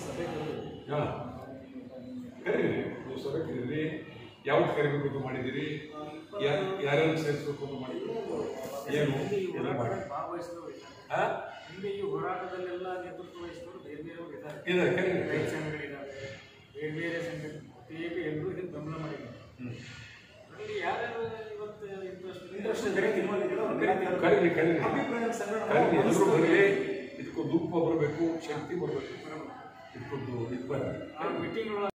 ಸಭೆ ಕರೆದು ಹಾಂ ಕರೀರಿ ನೀವು ಸಭೆ ಕರೀರಿ ಯಾವ್ದು ಕರಿಬೇಕು ಅಂತ ಮಾಡಿದ್ದೀರಿ ಯಾರು ಯಾರ್ಯಾರು ಸೇರಿಸ್ಬೇಕು ಅಂತ ಮಾಡಿದ್ದೀರಿ ಏನು ಹಿಂದೆ ಈ ಎಲ್ಲ ಮಾಡಿ ಹೋರಾಟದಲ್ಲಿ ಭಾಗವಹಿಸಿದವರು ಇದ್ದಾರೆ. ಹಾಂ ಹಿಂದೆ ಈ ಹೋರಾಟದಲ್ಲೆಲ್ಲ ನೇತೃತ್ವ ವಹಿಸಿದವರು ಬೇರೆ ಬೇರೆಯವರು ಇದ್ದಾರೆ ಇದೆ ಕರೀರಿ ರೈತ ಸಂಘಗಳಿದ್ದಾವೆ ಬೇರೆ ಬೇರೆ ಸಂಘ ಈಗ ಎಲ್ಲರೂ ಇದನ್ನು ಬೆಂಬಲ ಮಾಡಿದ್ದಾರೆ ಹ್ಞೂ ಅದರಲ್ಲಿ ಯಾರ್ಯಾರು ಇವತ್ತು ಇಂಟ್ರೆಸ್ಟ್ ಇಂಟ್ರೆಸ್ಟ್ ಬೇರೆ ತೀರ್ಮಾನಿಸಿದ್ರೆ ಅವ್ರು ಕರೀತಾರೆ. ಕರೀರಿ ಕರೀರಿ ಅಭಿಪ್ರಾಯ ಸಂಗ್ರಹಣೆ ಕರೀರಿ ಎಲ್ಲರೂ ಮಾಡಿ ಬರಲಿ ಇದಕ್ಕೊಂದು ಉಪ್ಪ ಬರಬೇಕು ಶಕ್ತಿ ಬರಬೇಕು ಇದಕ್ಕೊಂದು ಇದು ಬರಲಿ ಆ ಮೀಟಿಂಗ್